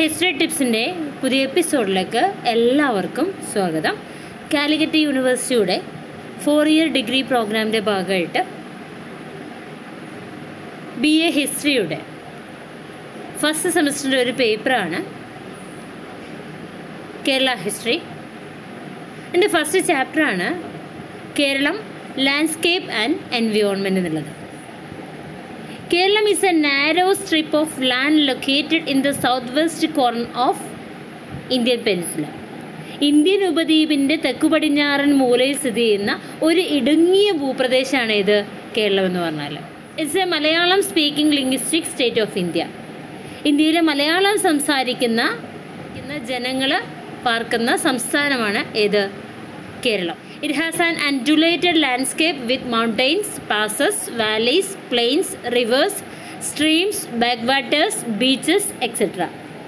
History ടിപ്സിൻ്റെ പുതിയ എപ്പിസോഡിലേക്ക് എല്ലാവർക്കും സ്വാഗതം കാലിക്കറ്റ് യൂണിവേഴ്സിറ്റിയുടെ ഫോർ ഇയർ ഡിഗ്രി പ്രോഗ്രാമിൻ്റെ ഭാഗമായിട്ട് ബി എ ഹിസ്റ്ററിയുടെ ഫസ്റ്റ് സെമസ്റ്ററിൻ്റെ ഒരു പേപ്പറാണ് കേരള ഹിസ്റ്ററി എൻ്റെ ഫസ്റ്റ് ചാപ്റ്ററാണ് കേരളം ലാൻഡ്സ്കേപ്പ് ആൻഡ് എൻവിയോൺമെൻറ്റ് എന്നുള്ളത് Keralam is a narrow strip of land located in the south west corner of Indian peninsula Indian ഉപദ്വീപിൻ്റെ തെക്കു പടിഞ്ഞാറൻ മൂലയിൽ സ്ഥിതി ചെയ്യുന്ന ഒരു ഇടുങ്ങിയ ഭൂപ്രദേശമാണ് ഇത് കേരളം എന്ന് പറഞ്ഞാൽ it's a Malayalam speaking linguistic state of India ഇന്ത്യയിലെ മലയാളം സംസാരിക്കുന്ന ജനങ്ങൾ പാർക്കുന്ന സംസ്ഥാനമാണ് ഏത് Keralam it has an undulated landscape with mountains passes valleys plains rivers streams backwaters beaches etcetera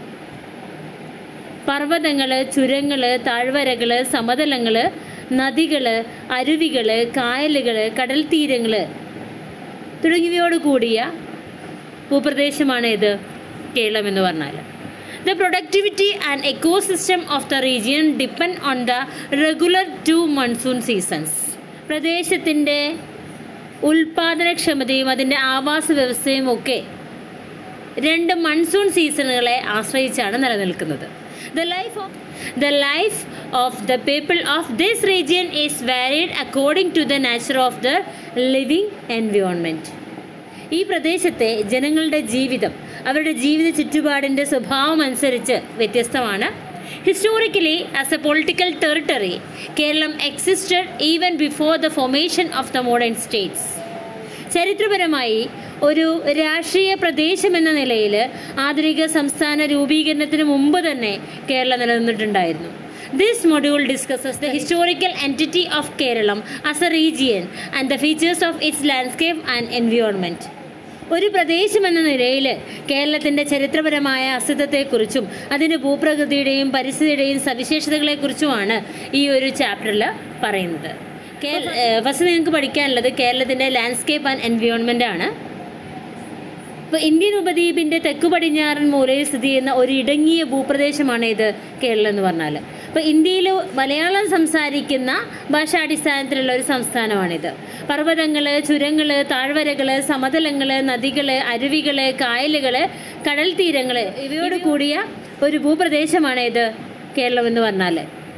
പർവ്വതങ്ങൾ ചുരങ്ങൾ താഴ്വരകൾ സമതലങ്ങൾ നദികൾ അരുവികൾ കായലുകൾ കടൽ തീരങ്ങൾ തുടങ്ങിയവയോട് കൂടിയ ഭൂപ്രദേശമാണ് ഇത് കേരളം എന്ന് പറഞ്ഞാൽ The productivity and ecosystem of the region depend on the regular two monsoon seasons. പ്രദേശത്തിൻ്റെ ഉൽപാദനക്ഷമതയും അതിൻ്റെ ആവാസ വ്യവസ്ഥയും ഒക്കെ രണ്ട് മൺസൂൺ സീസണുകളെ ആശ്രയിച്ചാണ് നിലനിൽക്കുന്നത് the life of the life of the people of this region is varied according to the nature of the living environment ഈ പ്രദേശത്തെ ജനങ്ങളുടെ ജീവിതം അവരുടെ ജീവിത ചുറ്റുപാടിൻ്റെ സ്വഭാവം അനുസരിച്ച് വ്യത്യസ്തമാണ് historically as a political territory Keralam existed even before the formation of the modern states ചരിത്രപരമായി ഒരു രാഷ്ട്രീയ പ്രദേശം എന്ന നിലയിൽ ആധുനിക സംസ്ഥാന രൂപീകരണത്തിന് മുമ്പ് തന്നെ കേരളം നിലനിന്നിട്ടുണ്ടായിരുന്നു this module discusses the historical entity of Keralam as a region and the features of its landscape and environment ഒരു പ്രദേശം എന്ന നിലയിൽ കേരളത്തിൻ്റെ ചരിത്രപരമായ അസ്തിത്വത്തെക്കുറിച്ചും അതിൻ്റെ ഭൂപ്രകൃതിയുടെയും പരിസ്ഥിതിയുടെയും സവിശേഷതകളെക്കുറിച്ചുമാണ് ഈ ഒരു ചാപ്റ്ററിൽ പറയുന്നത് ഫസ്റ്റ് നിങ്ങൾക്ക് പഠിക്കാനുള്ളത് കേരളത്തിൻ്റെ ലാൻഡ്സ്കേപ്പ് ആൻഡ് എൻവിയോൺമെൻ്റ് ആണ് ഇപ്പോൾ ഇന്ത്യൻ ഉപദ്വീപിൻ്റെ തെക്കു പടിഞ്ഞാറൻ മൂലയിൽ സ്ഥിതി ചെയ്യുന്ന ഒരു ഇടുങ്ങിയ ഭൂപ്രദേശമാണ് ഇത് കേരളം എന്ന് പറഞ്ഞാൽ അപ്പോൾ ഇന്ത്യയിൽ മലയാളം സംസാരിക്കുന്ന ഭാഷാടിസ്ഥാനത്തിലുള്ള ഒരു സംസ്ഥാനമാണിത് പർവ്വതങ്ങൾ ചുരങ്ങൾ താഴ്വരകൾ സമതലങ്ങൾ നദികൾ അരുവികൾ കായലുകൾ കടൽ തീരങ്ങൾ ഇവയോട് കൂടിയ ഒരു ഭൂപ്രദേശമാണ് ഇത് കേരളം എന്ന് പറഞ്ഞാൽ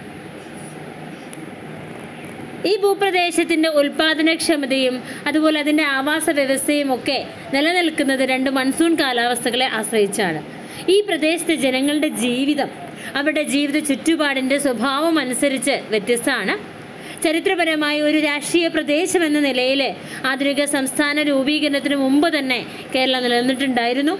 ഈ ഭൂപ്രദേശത്തിൻ്റെ ഉൽപാദനക്ഷമതയും അതുപോലെ അതിൻ്റെ ആവാസ വ്യവസ്ഥയും ഒക്കെ നിലനിൽക്കുന്നത് രണ്ട് മൺസൂൺ കാലാവസ്ഥകളെ ആശ്രയിച്ചാണ് ഈ പ്രദേശത്തെ ജനങ്ങളുടെ ജീവിതം അവരുടെ ജീവിത ചുറ്റുപാടിൻ്റെ സ്വഭാവം അനുസരിച്ച് വ്യത്യസ്തമാണ് ചരിത്രപരമായി ഒരു രാഷ്ട്രീയ പ്രദേശം എന്ന നിലയിൽ ആധുനിക സംസ്ഥാന രൂപീകരണത്തിന് മുമ്പ് തന്നെ കേരളം നിലനിന്നിട്ടുണ്ടായിരുന്നു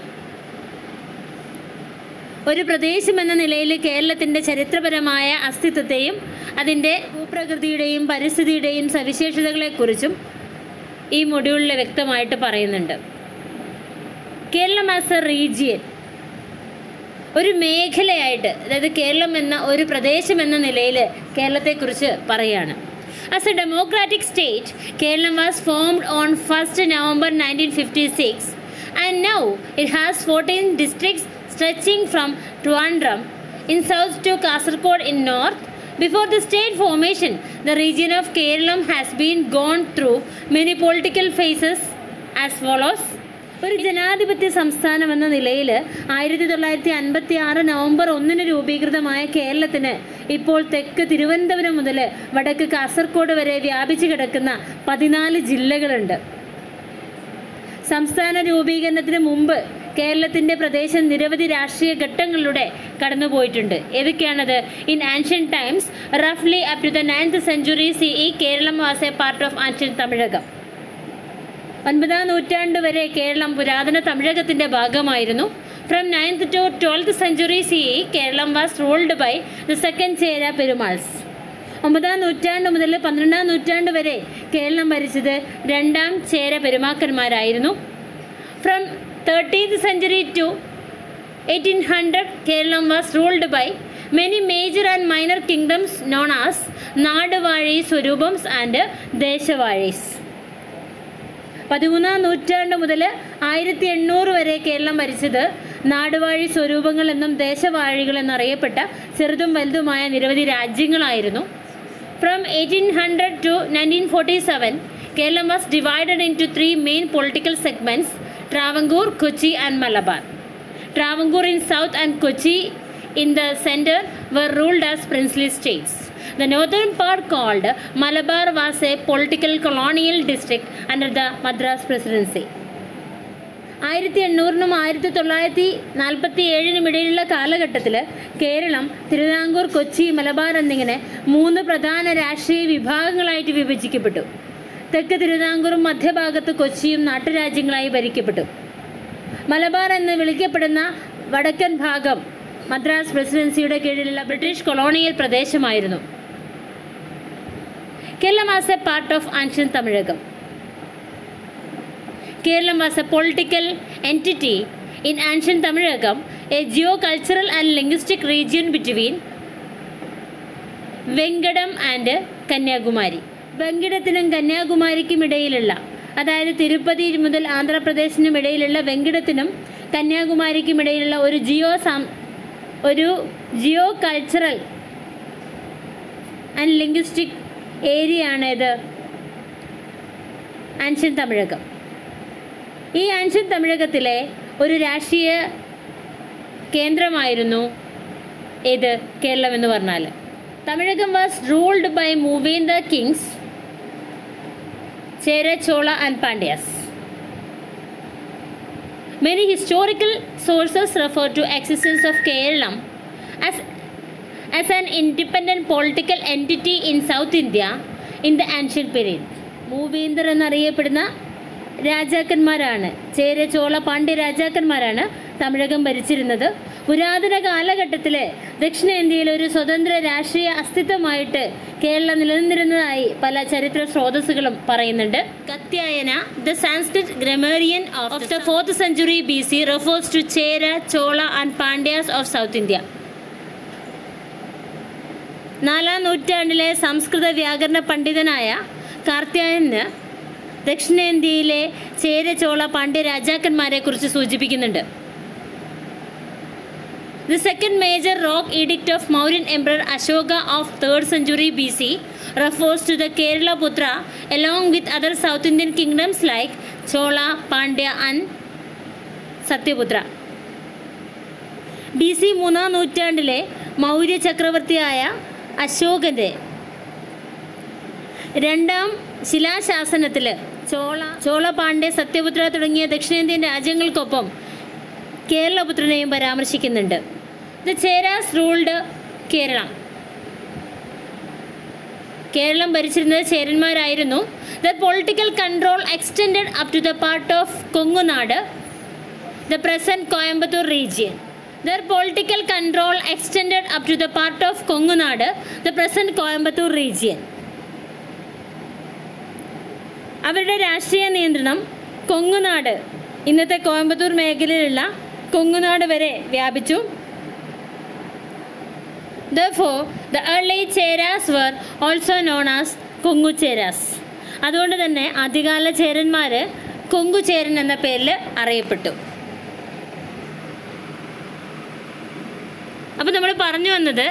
ഒരു പ്രദേശം എന്ന നിലയിൽ കേരളത്തിൻ്റെ ചരിത്രപരമായ അസ്തിത്വത്തെയും അതിൻ്റെ ഭൂപ്രകൃതിയുടെയും പരിസ്ഥിതിയുടെയും സവിശേഷതകളെക്കുറിച്ചും ഈ മൊഡ്യൂളിൽ വ്യക്തമായിട്ട് പറയുന്നുണ്ട് കേരളം ആസ് എ റീജിയൻ ഒരു മേഖലയായിട്ട് അതായത് കേരളം എന്ന ഒരു പ്രദേശം എന്ന നിലയിൽ കേരളത്തെക്കുറിച്ച് പറയാണ് as a democratic state Keralam was formed on first November nineteen fifty six and now it has fourteen districts stretching from Trivandrum in south to Kasargod in north. Before the state formation, the region of Kerala has been gone through many political phases as follows. ഒരു ജനാധിപത്യ സംസ്ഥാനം എന്ന നിലയിൽ ആയിരത്തി തൊള്ളായിരത്തി അൻപത്തി ആറ് November ഒന്നിന് രൂപീകൃതമായ കേരളത്തിന് ഇപ്പോൾ തെക്ക് തിരുവനന്തപുരം മുതൽ വടക്ക് കാസർഗോഡ് വരെ വ്യാപിച്ചു കിടക്കുന്ന പതിനാല് ജില്ലകളുണ്ട് സംസ്ഥാന രൂപീകരണത്തിന് മുമ്പ് കേരളത്തിൻ്റെ പ്രദേശം നിരവധി രാഷ്ട്രീയ ഘട്ടങ്ങളിലൂടെ കടന്നുപോയിട്ടുണ്ട് ഏതൊക്കെയാണത് ഇൻ ആൻഷ്യൻ ടൈംസ് റഫ്ലി up to the ninth century C E Keralam was a part of ancient Tamilakam ഒൻപതാം നൂറ്റാണ്ട് വരെ കേരളം പുരാതന തമിഴകത്തിൻ്റെ ഭാഗമായിരുന്നു from ninth to twelfth century C E Keralam was ruled by the second Chera Perumals ഒമ്പതാം നൂറ്റാണ്ട് മുതൽ പന്ത്രണ്ടാം നൂറ്റാണ്ട് വരെ കേരളം ഭരിച്ചത് രണ്ടാം ചേര പെരുമാക്കന്മാരായിരുന്നു from thirteenth century to eighteen hundred Keralam was ruled by many major and minor kingdoms known as naduvazhi swaroopams and desavazhis പതിമൂന്നാം നൂറ്റാണ്ട് മുതൽ ആയിരത്തി എണ്ണൂറ് വരെ കേരളം ഭരിച്ചത് നാടുവാഴി സ്വരൂപങ്ങൾ എന്നും ദേശവാഴികൾ എന്നറിയപ്പെട്ട ചെറുതും വലുതുമായ നിരവധി രാജ്യങ്ങളായിരുന്നു from eighteen hundred to nineteen forty seven Keralam was divided into three main political segments Travancore Kochi and Malabar Travancore in south and Kochi in the center were ruled as princely states. The northern part called Malabar was a political colonial district under the Madras Presidency. ആയിരത്തി എണ്ണൂറിനും ആയിരത്തി തൊള്ളായിരത്തി നാൽപ്പത്തി ഏഴിനും ഇടയിലുള്ള കാലഘട്ടത്തിൽ കേരളം തിരുവിതാംകൂർ കൊച്ചി മലബാർ എന്നിങ്ങനെ മൂന്ന് പ്രധാന രാഷ്ട്രീയ വിഭാഗങ്ങളായിട്ട് വിഭജിക്കപ്പെട്ടു തെക്ക് തിരുവിതാംകൂറും മധ്യഭാഗത്ത് കൊച്ചിയും നാട്ടുരാജ്യങ്ങളായി ഭരിക്കപ്പെട്ടു മലബാർ എന്ന് വിളിക്കപ്പെടുന്ന വടക്കൻ ഭാഗം മദ്രാസ് പ്രസിഡൻസിയുടെ കീഴിലുള്ള ബ്രിട്ടീഷ് കൊളോണിയൽ പ്രദേശമായിരുന്നു Keralam was a part of ancient Tamilakam Keralam was a political entity in ancient Tamilakam a geocultural and linguistic region between Venkatam and Kanyakumari വെങ്കിടത്തിനും കന്യാകുമാരിക്കും ഇടയിലുള്ള അതായത് തിരുപ്പതി മുതൽ ആന്ധ്രാപ്രദേശിനും ഇടയിലുള്ള വെങ്കിടത്തിനും കന്യാകുമാരിക്കും ഇടയിലുള്ള ഒരു ജിയോ സം ഒരു geocultural and linguistic area ആണ് ഇത് ആൻഷ്യൻ തമിഴകം ഈ ആൻഷ്യൻ തമിഴകത്തിലെ ഒരു രാഷ്ട്രീയ കേന്ദ്രമായിരുന്നു ഏത് കേരളം എന്ന് പറഞ്ഞാൽ Tamilakam was ruled by Moovendar kings Chera Chola and Pandyas Many historical sources refer to existence of Kerala as, as an independent political entity in South India in the ancient period. Moovendar എന്നറിയപ്പെടുന്ന രാജാക്കന്മാരാണ് ചേര ചോള പാണ്ഡ്യ രാജാക്കന്മാരാണ് തമിഴകം ഭരിച്ചിരുന്നത് പുരാതന കാലഘട്ടത്തിൽ ദക്ഷിണേന്ത്യയിൽ ഒരു സ്വതന്ത്ര രാഷ്ട്രീയ അസ്തിത്വമായിട്ട് കേരളം നിലനിന്നിരുന്നതായി പല ചരിത്ര സ്രോതസ്സുകളും പറയുന്നുണ്ട് Katyayana the Sanskrit grammarian of the fourth century B C refers to Chera Chola and Pandyas of south India നാലാം നൂറ്റാണ്ടിലെ സംസ്കൃത വ്യാകരണ പണ്ഡിതനായ കാർത്യായന് ദക്ഷിണേന്ത്യയിലെ ചേര ചോള പാണ്ഡ്യ രാജാക്കന്മാരെ കുറിച്ച് സൂചിപ്പിക്കുന്നുണ്ട് The second major rock edict of Mauryan Emperor Ashoka of 3rd century BC refers to the Kerala Putra along with other South Indian kingdoms like Chola, Pandya and Satyaputra B C മൂന്നാം നൂറ്റാണ്ടിലെ മൗര്യ ചക്രവർത്തിയായ അശോകൻ്റെ രണ്ടാം ശിലാശാസനത്തിൽ ചോള ചോള പാണ്ഡ്യ സത്യപുത്ര തുടങ്ങിയ ദക്ഷിണേന്ത്യൻ രാജ്യങ്ങൾക്കൊപ്പം കേരളപുത്രനെയും പരാമർശിക്കുന്നുണ്ട് ദ ചേരാസ് റൂൾഡ് കേരളം കേരളം ഭരിച്ചിരുന്നത് ചേരന്മാരായിരുന്നു the political control extended up to the part of Kongunad the present Coimbatore region their political control extended up to the part of Kongunad the present Coimbatore region അവരുടെ രാഷ്ട്രീയ നിയന്ത്രണം കൊങ്ങുനാട് ഇന്നത്തെ കോയമ്പത്തൂർ മേഖലയിലുള്ള കൊങ്ങുനാട് വരെ വ്യാപിച്ചു Therefore, the early Cheras were also known as കൊങ്ങുചേരാസ് അതുകൊണ്ട് തന്നെ ആദ്യകാല ചേരന്മാർ കൊങ്കുചേരൻ എന്ന പേരിൽ അറിയപ്പെട്ടു അപ്പോൾ നമ്മൾ പറഞ്ഞു വന്നത്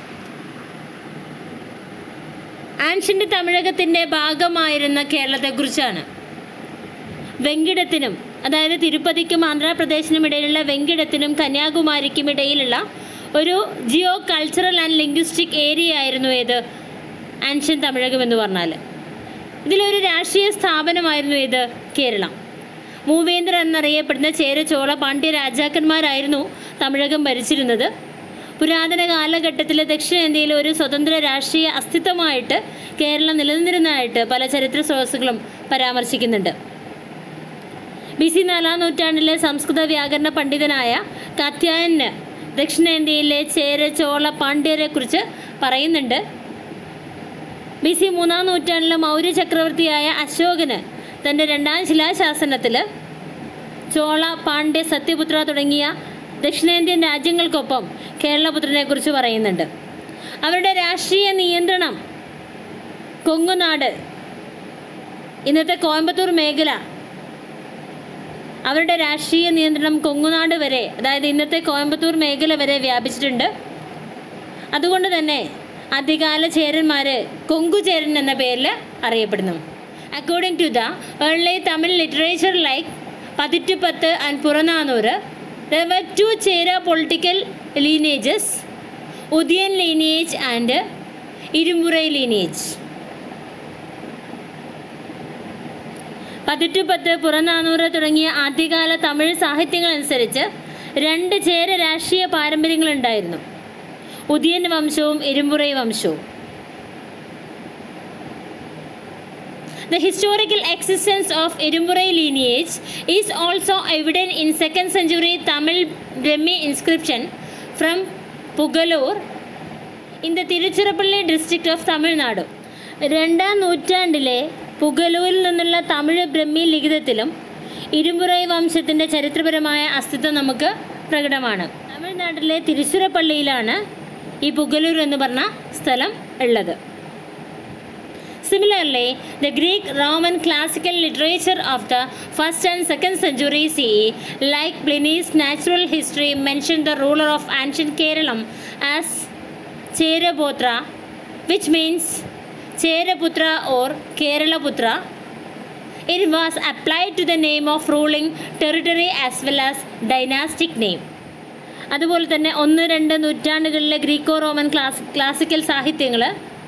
ആൻഷ്യൻ്റ് തമിഴകത്തിൻ്റെ ഭാഗമായിരുന്ന കേരളത്തെക്കുറിച്ചാണ് വെങ്കിടത്തിനും അതായത് തിരുപ്പതിക്കും ആന്ധ്രാപ്രദേശിനും ഇടയിലുള്ള വെങ്കിടത്തിനും കന്യാകുമാരിക്കും ഇടയിലുള്ള ഒരു geocultural and linguistic area ആയിരുന്നു ഏത് ആൻഷ്യൻ തമിഴകം എന്ന് പറഞ്ഞാൽ ഇതിലൊരു രാഷ്ട്രീയ സ്ഥാപനമായിരുന്നു ഏത് കേരളം മൂവേന്ദ്രൻ എന്നറിയപ്പെടുന്ന ചേര ചോള പാണ്ഡ്യ രാജാക്കന്മാരായിരുന്നു തമിഴകം ഭരിച്ചിരുന്നത് പുരാതന കാലഘട്ടത്തിൽ ദക്ഷിണേന്ത്യയിൽ ഒരു സ്വതന്ത്ര രാഷ്ട്രീയ അസ്തിത്വമായിട്ട് കേരളം നിലനിന്നിരുന്നതായിട്ട് പല ചരിത്ര സ്രോതസ്സുകളും പരാമർശിക്കുന്നുണ്ട് ബി സി നാലാം നൂറ്റാണ്ടിലെ സംസ്കൃത വ്യാകരണ പണ്ഡിതനായ കാത്യായന് ദക്ഷിണേന്ത്യയിലെ ചേര ചോള പാണ്ഡ്യരെക്കുറിച്ച് പറയുന്നുണ്ട് ബി സി മൂന്നാം നൂറ്റാണ്ടിലെ മൗര്യ ചക്രവർത്തിയായ അശോകന് തൻ്റെ രണ്ടാം ശിലാശാസനത്തിൽ ചോള പാണ്ഡ്യ സത്യപുത്ര തുടങ്ങിയ ദക്ഷിണേന്ത്യൻ രാജ്യങ്ങൾക്കൊപ്പം കേരളപുത്രനെക്കുറിച്ച് പറയുന്നുണ്ട് അവരുടെ രാഷ്ട്രീയ നിയന്ത്രണം കൊങ്ങുനാട് ഇന്നത്തെ കോയമ്പത്തൂർ മേഖല അവരുടെ രാഷ്ട്രീയ നിയന്ത്രണം കൊങ്ങുനാട് വരെ അതായത് ഇന്നത്തെ കോയമ്പത്തൂർ മേഖല വരെ വ്യാപിച്ചിട്ടുണ്ട് അതുകൊണ്ട് തന്നെ ആദ്യകാല ചേരന്മാർ കൊങ്കുചേരൻ എന്ന പേരിൽ അറിയപ്പെടുന്നു according to the early Tamil literature like Pathitruppathu and Purananuru there two Chera political lineages Udiyan lineage and Irumurai lineage Pathitruppathu Purananuru തുടങ്ങിയ ആദ്യകാല തമിഴ് സാഹിത്യങ്ങൾ അനുസരിച്ച് രണ്ട് ചേര രാഷ്ട്രീയ പാരമ്പര്യങ്ങളുണ്ടായിരുന്നു ഉദിയൻ വംശവും ഇരുമ്പുറൈ വംശവും The historical existence of Irumburai lineage is also evident in 2nd century Tamil Brahmi inscription from Pugalur in the Tiruchirappalli district of Tamil Nadu. രണ്ടാം നൂറ്റാണ്ടിലെ പുഗലൂരിൽ നിന്നുള്ള തമിഴ് ബ്രഹ്മി ലിഖിതത്തിലും ഇരുമ്പുറൈ വംശത്തിൻ്റെ ചരിത്രപരമായ അസ്തിത്വം നമുക്ക് പ്രകടമാണ് തമിഴ്നാട്ടിലെ തിരുച്ചിറപ്പള്ളിയിലാണ് ഈ പുഗലൂർ എന്ന് പറഞ്ഞ സ്ഥലം ഉള്ളത് Similarly, the Greek, Roman classical literature of the 1st and 2nd century CE, like Pliny's natural history, mentioned the ruler of ancient Keralam as Cherapotra, which means Cheraputra or Keralaputra. It was applied to the name of ruling territory as well as dynastic name. അതുപോലെ തന്നെ ഒന്ന് രണ്ട് നൂറ്റാണ്ടുകളിലെ Greco Roman class classical സാഹിത്യങ്ങൾ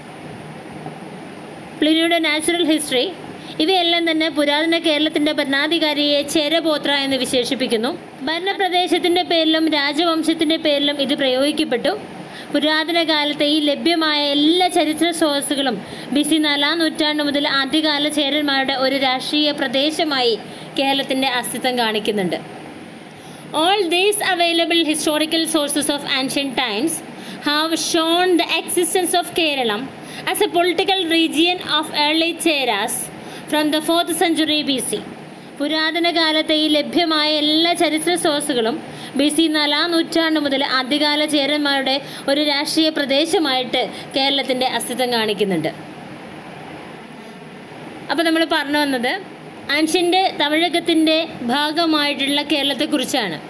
പ്ലിനിയുടെ natural history ഇവയെല്ലാം തന്നെ പുരാതന കേരളത്തിൻ്റെ ഭരണാധികാരിയെ ചേരപോത്ര എന്ന് വിശേഷിപ്പിക്കുന്നു ഭരണപ്രദേശത്തിൻ്റെ പേരിലും രാജവംശത്തിൻ്റെ പേരിലും ഇത് പ്രയോഗിക്കപ്പെട്ടു പുരാതന കാലത്തെ ഈ ലഭ്യമായ എല്ലാ ചരിത്ര സ്രോതസ്സുകളും ബി സി നാലാം നൂറ്റാണ്ട് മുതൽ ആദ്യകാല ചേരന്മാരുടെ ഒരു രാഷ്ട്രീയ പ്രദേശമായി കേരളത്തിൻ്റെ അസ്തിത്വം കാണിക്കുന്നുണ്ട് All these available historical sources of ancient times have shown the existence of Kerala as a political region of early Cheras from the 4th century BC. പുരാതന കാലത്തെ ഈ ലഭ്യമായ എല്ലാ ചരിത്ര സോഴ്സുകളും ബി സി നാലാം നൂറ്റാണ്ട് മുതൽ ആദ്യകാല ചേരന്മാരുടെ ഒരു രാഷ്ട്രീയ പ്രദേശമായിട്ട് കേരളത്തിൻ്റെ അസ്തിത്വം കാണിക്കുന്നുണ്ട് അപ്പോൾ നമ്മൾ പറഞ്ഞു വന്നത് ആൻഷ്യൻ്റെ തമിഴകത്തിൻ്റെ ഭാഗമായിട്ടുള്ള കേരളത്തെക്കുറിച്ചാണ്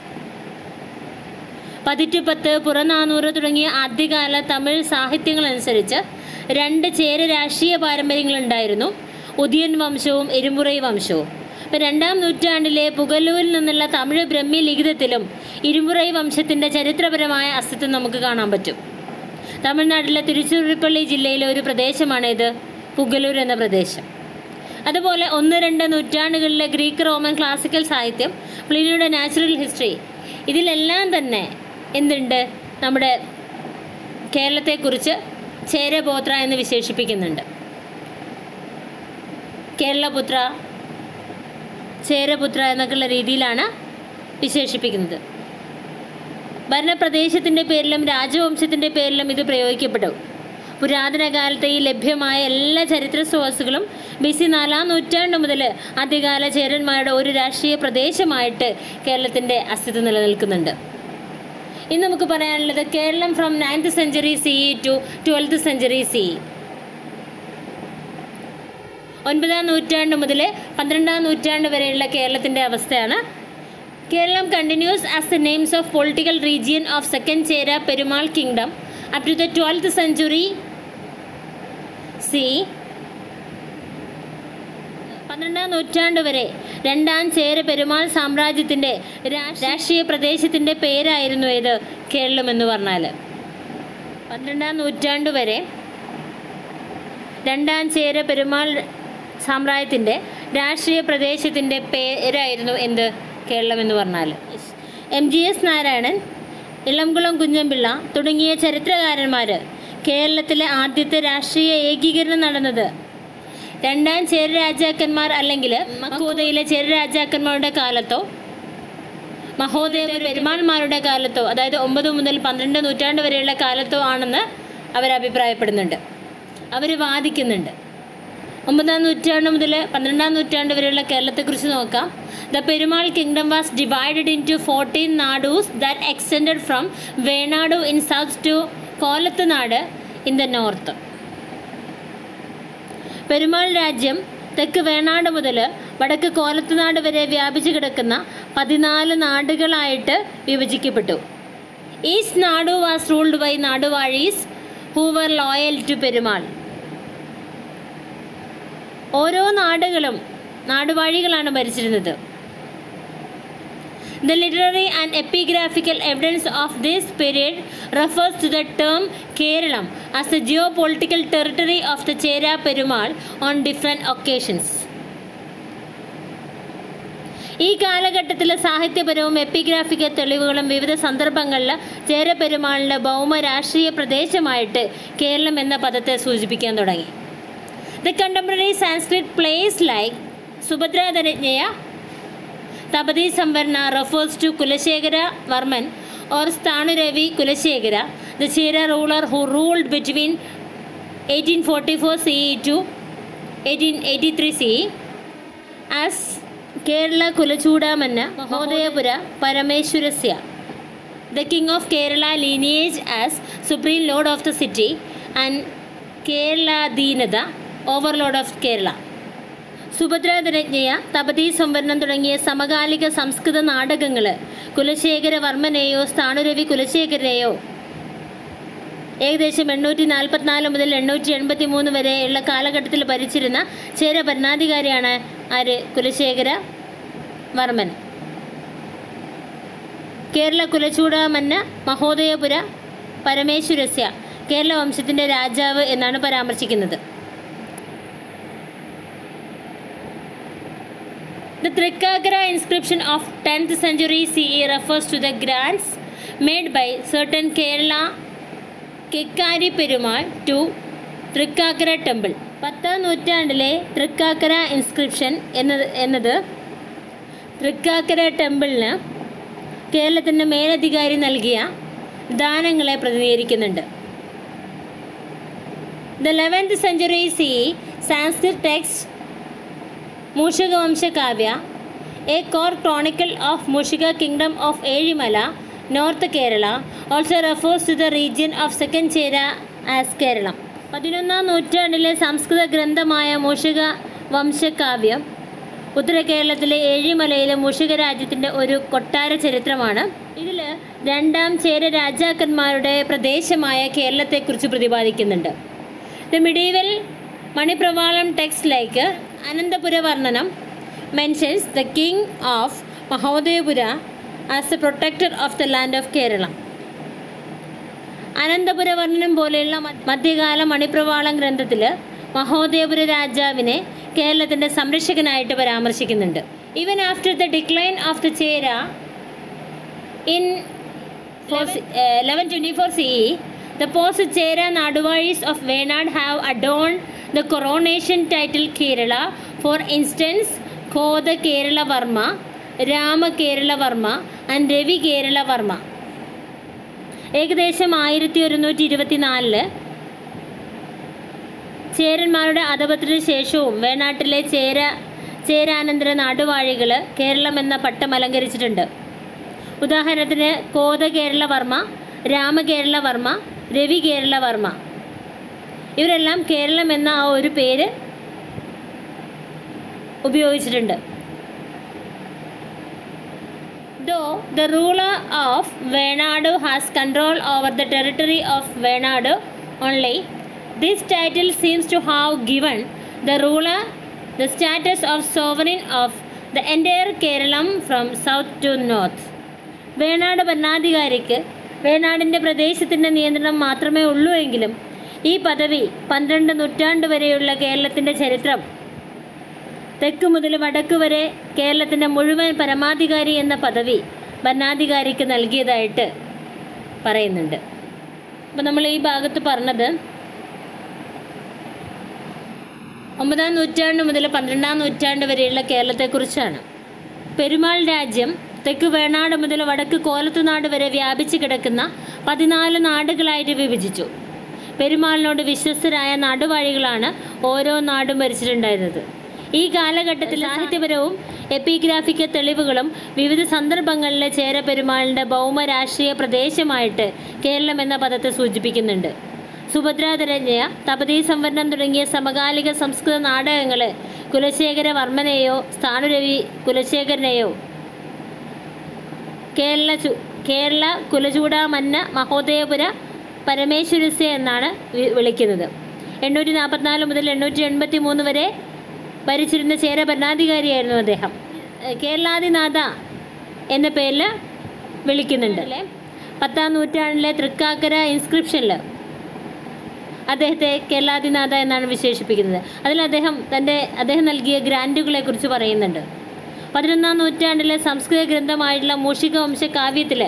പതിറ്റുപത്ത് പുറനാനൂറ് തുടങ്ങിയ ആദ്യകാല തമിഴ് സാഹിത്യങ്ങളനുസരിച്ച് രണ്ട് ചേര രാഷ്ട്രീയ പാരമ്പര്യങ്ങളുണ്ടായിരുന്നു ഉദിയൻ വംശവും ഇരുമുറൈ വംശവും ഇപ്പം രണ്ടാം നൂറ്റാണ്ടിലെ പുകലൂരിൽ നിന്നുള്ള തമിഴ് ബ്രഹ്മി ലിഖിതത്തിലും ഇരുമുറൈ വംശത്തിൻ്റെ ചരിത്രപരമായ അസ്തിത്വം നമുക്ക് കാണാൻ പറ്റും തമിഴ്നാട്ടിലെ തിരുച്ചിറപ്പള്ളി ജില്ലയിലെ ഒരു പ്രദേശമാണിത് പുഗലൂർ എന്ന പ്രദേശം അതുപോലെ ഒന്ന് രണ്ട് നൂറ്റാണ്ടുകളിലെ ഗ്രീക്ക് റോമൻ ക്ലാസിക്കൽ സാഹിത്യം പ്ലിനിയുടെ നാച്ചുറൽ ഹിസ്റ്ററി ഇതിലെല്ലാം തന്നെ എന്തുണ്ട് നമ്മുടെ കേരളത്തെക്കുറിച്ച് ചേരപോത്ര എന്ന് വിശേഷിപ്പിക്കുന്നുണ്ട് കേരളപുത്ര ചേരപുത്ര എന്നൊക്കെയുള്ള രീതിയിലാണ് വിശേഷിപ്പിക്കുന്നത് ഭരണപ്രദേശത്തിൻ്റെ പേരിലും രാജവംശത്തിൻ്റെ പേരിലും ഇത് പ്രയോഗിക്കപ്പെട്ടു പുരാതന കാലത്തെ ഈ ലഭ്യമായ എല്ലാ ചരിത്ര സ്രോതസ്സുകളും ബി സി നാലാം നൂറ്റാണ്ട് മുതൽ ആദ്യകാല ചേരന്മാരുടെ ഒരു രാഷ്ട്രീയ പ്രദേശമായിട്ട് കേരളത്തിൻ്റെ അസ്തിത്വം നിലനിൽക്കുന്നുണ്ട് ഇന്ന് നമുക്ക് പറയാനുള്ളത് Keralam from ninth century C to twelfth century C ഒൻപതാം നൂറ്റാണ്ട് മുതൽ പന്ത്രണ്ടാം നൂറ്റാണ്ട് വരെയുള്ള കേരളത്തിൻ്റെ അവസ്ഥയാണ് Keralam continues as the names of political region of second Chera Perumal kingdom up to the twelfth century C പന്ത്രണ്ടാം നൂറ്റാണ്ട് വരെ രണ്ടാം ചേര പെരുമാൾ സാമ്രാജ്യത്തിൻ്റെ രാഷ്ട്രീയ പ്രദേശത്തിൻ്റെ പേരായിരുന്നു ഏത് കേരളം എന്ന് പറഞ്ഞാൽ പന്ത്രണ്ടാം നൂറ്റാണ്ട് വരെ രണ്ടാം ചേര പെരുമാൾ സാമ്രാജ്യത്തിൻ്റെ രാഷ്ട്രീയ പ്രദേശത്തിൻ്റെ പേരായിരുന്നു എന്ത് കേരളം എന്ന് പറഞ്ഞാൽ M G S Narayanan Elamkulam Kunjanpillai തുടങ്ങിയ ചരിത്രകാരന്മാർ കേരളത്തിലെ ആദ്യത്തെ രാഷ്ട്രീയ ഏകീകരണം നടന്നത് രണ്ടാം ചേര രാജാക്കന്മാർ അല്ലെങ്കിൽ മക്കോദയിലെ ചേര രാജാക്കന്മാരുടെ കാലത്തോ മഹോദയ പെരുമാൾമാരുടെ കാലത്തോ അതായത് ഒമ്പത് മുതൽ പന്ത്രണ്ട് നൂറ്റാണ്ട് വരെയുള്ള കാലത്തോ ആണെന്ന് അവർ അഭിപ്രായപ്പെടുന്നുണ്ട് അവർ വാദിക്കുന്നുണ്ട് ഒമ്പതാം നൂറ്റാണ്ട് മുതൽ പന്ത്രണ്ടാം നൂറ്റാണ്ട് വരെയുള്ള കേരളത്തെക്കുറിച്ച് നോക്കാം the Perumal kingdom was divided into fourteen nadus that extended from Venad in south to Kolathunadu in the north Perumal രാജ്യം തെക്ക് വേണാട് മുതൽ വടക്ക് കോലത്തുനാട് വരെ വ്യാപിച്ചു കിടക്കുന്ന പതിനാല് നാടുകളായിട്ട് വിഭജിക്കപ്പെട്ടു each nadu was ruled by naduvazhis who were loyal to Perumal ഓരോ നാടുകളും നാടുവാഴികളാണ് ഭരിച്ചിരുന്നത് The literary and epigraphical evidence of this period refers to the term Keralam as the geopolitical territory of the Chera Perumal on different occasions. ഈ കാലഘട്ടത്തിലെ സാഹിത്യപരവും epigraphical തെളിവുകളും വിവിധ സന്ദർഭങ്ങളിൽ ചേര പെരുമാളിൻ്റെ ഭൗമ രാഷ്ട്രീയ പ്രദേശമായിട്ട് കേരളം എന്ന പദത്തെ സൂചിപ്പിക്കാൻ തുടങ്ങി the contemporary Sanskrit plays like Subhadradhananjaya Tapati Samvarana refers to Kulasekhara Varman or Sthanuravi Kulasekhara the Chera ruler who ruled between eighteen forty four C to eighteen eighty three C as Kerala Kulachudamani Mahodayapura Parameshwarasya the king of Kerala lineage as supreme lord of the city and Keraladhinatha overlord of Kerala Subhadradhananjaya Tapati Samvaranam തുടങ്ങിയ സമകാലിക സംസ്കൃത നാടകങ്ങൾ കുലശേഖര വർമ്മനെയോ സ്ഥാണുരവി കുലശേഖരനെയോ ഏകദേശം എണ്ണൂറ്റി നാൽപ്പത്തിനാല് മുതൽ എണ്ണൂറ്റി എൺപത്തി മൂന്ന് വരെയുള്ള കാലഘട്ടത്തിൽ ഭരിച്ചിരുന്ന ചേര ഭരണാധികാരിയാണ് ആര് കുലശേഖര വർമ്മൻ കേരള കുലചൂടാമന്ന മഹോദയപുര പരമേശ്വരസ്യ കേരള വംശത്തിൻ്റെ രാജാവ് എന്നാണ് പരാമർശിക്കുന്നത് The Trikakara inscription of 10th century CE refers to the grants made by certain Kerala Kekkari Perumal to Thrikkakara temple പത്താം നൂറ്റാണ്ടിലെ തൃക്കാക്കര ഇൻസ്ക്രിപ്ഷൻ എന്നത് എന്നത് തൃക്കാക്കര ടെമ്പിളിന് കേരളത്തിൻ്റെ മേലധികാരി നൽകിയ ദാനങ്ങളെ പ്രതിനിധീകരിക്കുന്നുണ്ട് the eleventh century C Sanskrit text Mushikavamsa Kavya a core chronicle of Mushika kingdom of Ezhimala north Kerala also refers to the region of second Chera as Keralam പതിനൊന്നാം നൂറ്റാണ്ടിലെ സംസ്കൃത ഗ്രന്ഥമായ മൂഷിക വംശകാവ്യം ഉത്തര കേരളത്തിലെ ഏഴിമലയിലെ മൂഷിക രാജ്യത്തിൻ്റെ ഒരു കൊട്ടാര ചരിത്രമാണ് ഇതിൽ രണ്ടാം ചേര രാജാക്കന്മാരുടെ പ്രദേശമായ കേരളത്തെക്കുറിച്ച് പ്രതിപാദിക്കുന്നുണ്ട് the medieval Manipravalam text like Ananthapura Varnanam mentions the king of Mahodayapura as the protector of the land of Keralam Ananthapura Varnanam പോലെയുള്ള മ- മധ്യകാല മണിപ്രവാളം ഗ്രന്ഥത്തിൽ മഹോദയപുര രാജാവിനെ കേരളത്തിൻ്റെ സംരക്ഷകനായിട്ട് പരാമർശിക്കുന്നുണ്ട് even after the decline of the Chera in eleven twenty four C the post Chera Naduvaris of Venad have adorned the coronation title Kerala. For instance, Koda Kerala Varma, Rama Kerala Varma and Ravi Kerala Varma. ഏകദേശം ആയിരത്തി ഒരുന്നൂറ്റി ഇരുപത്തിനാലില് ചേരന്മാരുടെ അധപത്തിന് ശേഷവും വേണാട്ടിലെ ചേര ചേരാനന്തര നാടുവാഴികൾ കേരളം എന്ന പട്ടം അലങ്കരിച്ചിട്ടുണ്ട് ഉദാഹരണത്തിന് കോത കേരള വർമ്മ രാമകേരള വർമ്മ രവി കേരള വർമ്മ ഇവരെല്ലാം കേരളം എന്ന ആ ഒരു പേര് ഉപയോഗിച്ചിട്ടുണ്ട് though the ruler of Venad has control over the territory of Venad only this title seems to have given the ruler the status of sovereign of the entire Keralam from south to north Venad ഭരണാധികാരിക്ക് വേണാടിൻ്റെ പ്രദേശത്തിൻ്റെ നിയന്ത്രണം മാത്രമേ ഉള്ളൂ എങ്കിലും ഈ പദവി പന്ത്രണ്ട് നൂറ്റാണ്ട് വരെയുള്ള കേരളത്തിൻ്റെ ചരിത്രം തെക്ക് മുതൽ വടക്ക് വരെ കേരളത്തിൻ്റെ മുഴുവൻ പരമാധികാരി എന്ന പദവി ഭരണാധികാരിക്ക് നൽകിയതായിട്ട് പറയുന്നുണ്ട് അപ്പോൾ നമ്മൾ ഈ ഭാഗത്ത് പറഞ്ഞത് ഒമ്പതാം നൂറ്റാണ്ട് മുതൽ പന്ത്രണ്ടാം നൂറ്റാണ്ട് വരെയുള്ള കേരളത്തെക്കുറിച്ചാണ് പെരുമാൾ രാജ്യം തെക്ക് വേണാട് മുതൽ വടക്ക് കോലത്തുനാട് വരെ വ്യാപിച്ചു കിടക്കുന്ന പതിനാല് നാടുകളായിട്ട് വിഭജിച്ചു പെരുമാളിനോട് വിശ്വസ്തരായ നാടുവാഴികളാണ് ഓരോ നാടും ഭരിച്ചിട്ടുണ്ടായിരുന്നത് ഈ കാലഘട്ടത്തിൽ സാഹിത്യപരവും എപ്പിഗ്രാഫിക്കൽ തെളിവുകളും വിവിധ സന്ദർഭങ്ങളിലെ ചേര പെരുമാളിൻ്റെ ഭൗമ രാഷ്ട്രീയ പ്രദേശമായിട്ട് കേരളം എന്ന പദത്തെ സൂചിപ്പിക്കുന്നുണ്ട് സുഭദ്രാധരഞ്ജയ തപതി സംവരണം തുടങ്ങിയ സമകാലിക സംസ്കൃത നാടകങ്ങൾ കുലശേഖരവർമ്മനെയോ സ്ഥാണുരവി കുലശേഖരനെയോ കേരള ചു കേരള കുലചൂടാമന്ന മഹോദയപുര പരമേശ്വരസ്യ എന്നാണ് വി- വിളിക്കുന്നത് എണ്ണൂറ്റി നാൽപ്പത്തിനാല് മുതൽ എണ്ണൂറ്റി എൺപത്തി മൂന്ന് വരെ ഭരിച്ചിരുന്ന ചേര ഭരണാധികാരിയായിരുന്നു അദ്ദേഹം ഏഹ് കേരളാദിനാഥ എന്ന പേരിൽ വിളിക്കുന്നുണ്ട് അല്ലേ പത്താം നൂറ്റാണ്ടിലെ തൃക്കാക്കര ഇൻസ്ക്രിപ്ഷനിൽ അദ്ദേഹത്തെ കേരളാദിനാഥ എന്നാണ് വിശേഷിപ്പിക്കുന്നത് അതിൽ അദ്ദേഹം തൻ്റെ അദ്ദേഹം നൽകിയ ഗ്രാൻറ്റുകളെ കുറിച്ച് പറയുന്നുണ്ട് പതിനൊന്നാം നൂറ്റാണ്ടിലെ സംസ്കൃത ഗ്രന്ഥമായിട്ടുള്ള മൂഷിക വംശ കാവ്യത്തിൽ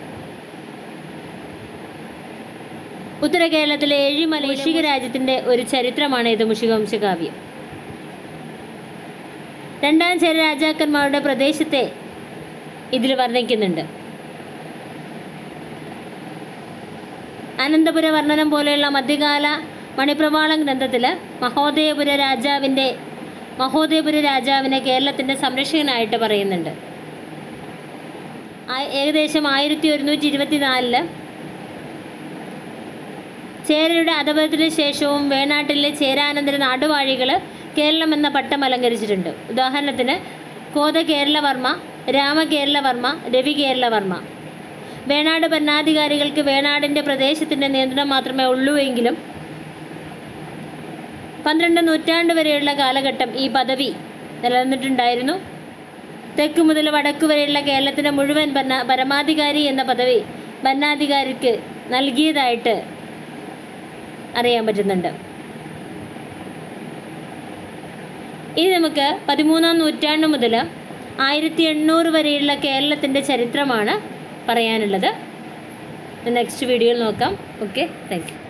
ഉത്തര കേരളത്തിലെ ഏഴിമല മൂഷിക രാജ്യത്തിൻ്റെ ഒരു ചരിത്രമാണ് ഇത് മൂഷിക വംശ കാവ്യം രണ്ടാം ചേര രാജാക്കന്മാരുടെ പ്രദേശത്തെ ഇതിൽ വർണ്ണിക്കുന്നുണ്ട് അനന്തപുര വർണ്ണനം പോലെയുള്ള മധ്യകാല മണിപ്രവാളം ഗ്രന്ഥത്തിൽ മഹോദയപുര രാജാവിൻ്റെ മഹോദയപുര രാജാവിനെ കേരളത്തിൻ്റെ സംരക്ഷകനായിട്ട് പറയുന്നുണ്ട് ആ- ഏകദേശം ആയിരത്തി ഒരുന്നൂറ്റി ഇരുപത്തിനാലില് ചേരയുടെ അധപതനത്തിന് ശേഷവും വേണാട്ടിലെ ചേരാനന്തര നാടുവാഴികൾ കേരളം എന്ന പട്ടം അലങ്കരിച്ചിട്ടുണ്ട് ഉദാഹരണത്തിന് കോത കേരളവർമ്മ രാമകേരളവർമ്മ രവി കേരളവർമ്മ വേണാട് ഭരണാധികാരികൾക്ക് വേണാടിൻ്റെ പ്രദേശത്തിൻ്റെ നിയന്ത്രണം മാത്രമേ ഉള്ളൂ എങ്കിലും പന്ത്രണ്ട് നൂറ്റാണ്ട് വരെയുള്ള കാലഘട്ടം ഈ പദവി നിലനിന്നിട്ടുണ്ടായിരുന്നു തെക്ക് മുതൽ വടക്ക് വരെയുള്ള കേരളത്തിൻ്റെ മുഴുവൻ ഭരണ പരമാധികാരി എന്ന പദവി ഭരണാധികാരിക്ക് നൽകിയതായിട്ട് അറിയാൻ പറ്റുന്നുണ്ട് ഇനി നമുക്ക് പതിമൂന്നാം നൂറ്റാണ്ട് മുതൽ ആയിരത്തി എണ്ണൂറ് വരെയുള്ള കേരളത്തിൻ്റെ ചരിത്രമാണ് പറയാനുള്ളത് നെക്സ്റ്റ് വീഡിയോയിൽ നോക്കാം ഓക്കെ താങ്ക് യു